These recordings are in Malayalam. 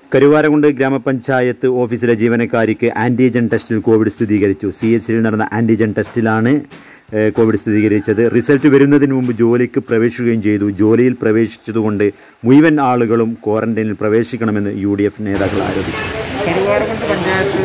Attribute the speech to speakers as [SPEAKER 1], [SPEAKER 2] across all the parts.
[SPEAKER 1] കരുവാരകുണ്ട് ഗ്രാമപഞ്ചായത്ത് ഓഫീസിലെ ജീവനക്കാരിക്ക് ആൻറ്റിജൻ ടെസ്റ്റിൽ കോവിഡ് സ്ഥിരീകരിച്ചു സി എച്ചിൽ നടന്ന ആൻറ്റിജൻ ടെസ്റ്റിലാണ് ഏഹ്, കോവിഡ് സ്ഥിരീകരിച്ചത് റിസൾട്ട് വരുന്നതിന് മുമ്പ് ജോലിക്ക് പ്രവേശിക്കുകയും ചെയ്തു ജോലിയിൽ പ്രവേശിച്ചതുകൊണ്ട് മുഴുവൻ ആളുകളും ക്വാറന്റൈനിൽ പ്രവേശിക്കണമെന്ന് യു ഡി എഫ് നേതാക്കൾ ആരോപിച്ചു
[SPEAKER 2] കരുവാരകുണ്ട് പഞ്ചായത്ത്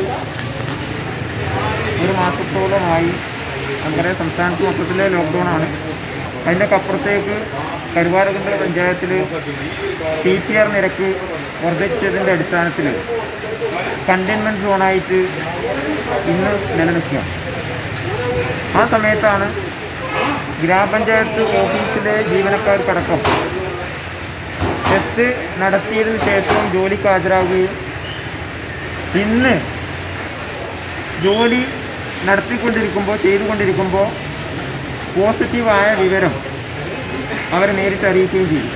[SPEAKER 2] ഒരു മാസത്തോളമായി നമുക്കറിയാം സംസ്ഥാനത്ത് മൊത്തത്തിലെ ലോക്ക്ഡൗണാണ് അതിൻ്റെയൊക്കെ അപ്പുറത്തേക്ക് കരുവാരകുണ്ട് പഞ്ചായത്തിൽ ടി പി ആർ നിരക്ക് വർദ്ധിച്ചതിൻ്റെ അടിസ്ഥാനത്തിൽ കണ്ടെയ്ൻമെൻറ്റ് സോണായിട്ട് ഇന്ന് നിലനിൽക്കുകയാണ് ആ സമയത്താണ് ഗ്രാമപഞ്ചായത്ത് ഓഫീസിലെ ജീവനക്കാർക്കടക്കം ടെസ്റ്റ് നടത്തിയതിനു ശേഷവും ജോലിക്ക് ഹാജരാകുകയും ഇന്ന് ജോലി നടത്തിക്കൊണ്ടിരിക്കുമ്പോൾ ചെയ്തുകൊണ്ടിരിക്കുമ്പോൾ പോസിറ്റീവായ വിവരം അവരെ നേരിട്ട് അറിയിക്കുകയും ചെയ്തു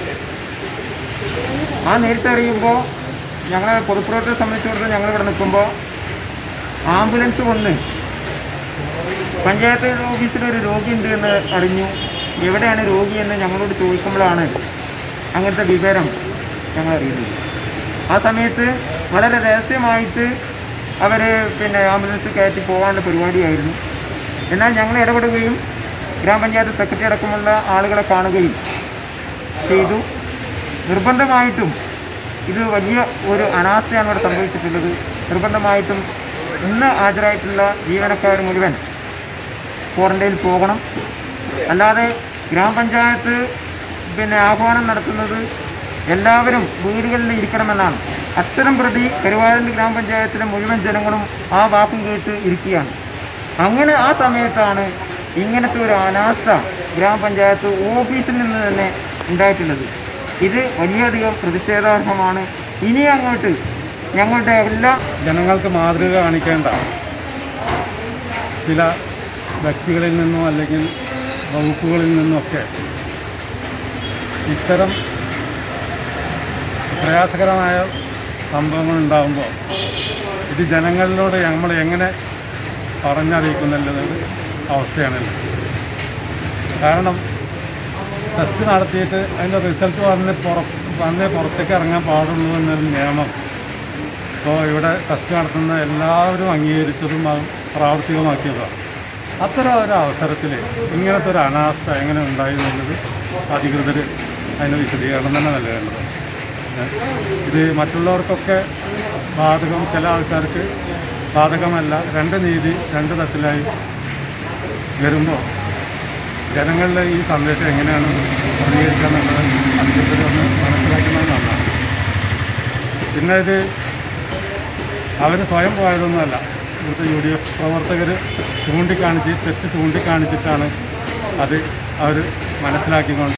[SPEAKER 2] ആ നേരിട്ട് അറിയുമ്പോൾ ഞങ്ങളെ പൊതുപ്രവർത്തകരെ സംബന്ധിച്ചിടത്തോളം ഞങ്ങളിവിടെ നിൽക്കുമ്പോൾ ആംബുലൻസ് വന്ന് പഞ്ചായത്ത് ഓഫീസിൽ ഒരു രോഗിയുണ്ട് എന്ന് അറിഞ്ഞു എവിടെയാണ് രോഗി എന്ന് ഞങ്ങളോട് ചോദിക്കുമ്പോഴാണ് അങ്ങനത്തെ വിവരം ഞങ്ങൾ അറിയുന്നത് ആ സമയത്ത് വളരെ രഹസ്യമായിട്ട് അവർ പിന്നെ ആംബുലൻസ് കയറ്റി പോകാനുള്ള പരിപാടിയായിരുന്നു എന്നാൽ ഞങ്ങൾ ഇടപെടുകയും ഗ്രാമപഞ്ചായത്ത് സെക്രട്ടറി അടക്കമുള്ള ആളുകളെ കാണുകയും ചെയ്തു നിർബന്ധമായിട്ടും ഇത് വലിയ ഒരു അനാസ്ഥയാണ് ഇവിടെ സംഭവിച്ചിട്ടുള്ളത് നിർബന്ധമായിട്ടും ഇന്ന് ഹാജരായിട്ടുള്ള ജീവനക്കാർ മുഴുവൻ ക്വാറന്റൈനിൽ പോകണം അല്ലാതെ ഗ്രാമപഞ്ചായത്ത് പിന്നെ ആഹ്വാനം നടത്തുന്നത് എല്ലാവരും വീടുകളിൽ ഇരിക്കണമെന്നാണ് അക്ഷരം പ്രതി കരുവാരണ്ട് ഗ്രാമപഞ്ചായത്തിലെ മുഴുവൻ ജനങ്ങളും ആ വാക്കും കേട്ട് ഇരിക്കുകയാണ് അങ്ങനെ ആ സമയത്താണ് ഇങ്ങനത്തെ ഒരു അനാസ്ഥ ഗ്രാമപഞ്ചായത്ത് ഓഫീസിൽ നിന്ന് തന്നെ ഉണ്ടായിട്ടുള്ളത് ഇത് വലിയധികം പ്രതിഷേധാർഹമാണ് ഇനി അങ്ങോട്ട് ഞങ്ങളുടെ എല്ലാ
[SPEAKER 3] ജനങ്ങൾക്ക് മാതൃക കാണിക്കേണ്ട ചില വ്യക്തികളിൽ നിന്നോ അല്ലെങ്കിൽ വകുപ്പുകളിൽ നിന്നൊക്കെ ഇത്തരം പ്രയാസകരമായ സംഭവങ്ങൾ ഉണ്ടാകുമ്പോൾ ഇത് ജനങ്ങളിലൂടെ നമ്മൾ എങ്ങനെ പറഞ്ഞറിയിക്കുന്നുള്ളത് അവസ്ഥയാണല്ലോ കാരണം ടെസ്റ്റ് നടത്തിയിട്ട് അതിൻ്റെ റിസൾട്ട് വന്ന് പുറ വന്നേ പുറത്തേക്ക് ഇറങ്ങാൻ പാടുള്ളൂ എന്നൊരു നിയമം ഇപ്പോൾ ഇവിടെ ടെസ്റ്റ് നടത്തുന്ന എല്ലാവരും അംഗീകരിച്ചതും അത് പ്രാവർത്തികമാക്കിയതാണ് അത്തരം ഒരു അവസരത്തിൽ ഇങ്ങനത്തെ ഒരു അനാസ്ഥ എങ്ങനെ ഉണ്ടായി എന്നുള്ളത് അധികൃതർ അതിന് വിശദീകരണം തന്നെ നൽകേണ്ടത് ഇത് മറ്റുള്ളവർക്കൊക്കെ ബാധകം ചില ആൾക്കാർക്ക് ബാധകമല്ല രണ്ട് നീതി രണ്ട് തട്ടിലായി വരുമ്പോൾ ജനങ്ങളുടെ ഈ സന്ദേശം എങ്ങനെയാണ് പ്രതികരിക്കുക എന്നുള്ളത് അധികൃതർ ഒന്ന് മനസ്സിലാക്കുന്നത് നന്നാണ് പിന്നെ ഇത് അവർ സ്വയം പോയതൊന്നുമല്ല ഇവിടുത്തെ യു ഡി എഫ് പ്രവർത്തകർ ചൂണ്ടിക്കാണിച്ച് തെറ്റ് ചൂണ്ടിക്കാണിച്ചിട്ടാണ് അത് അവർ മനസ്സിലാക്കിക്കൊണ്ട്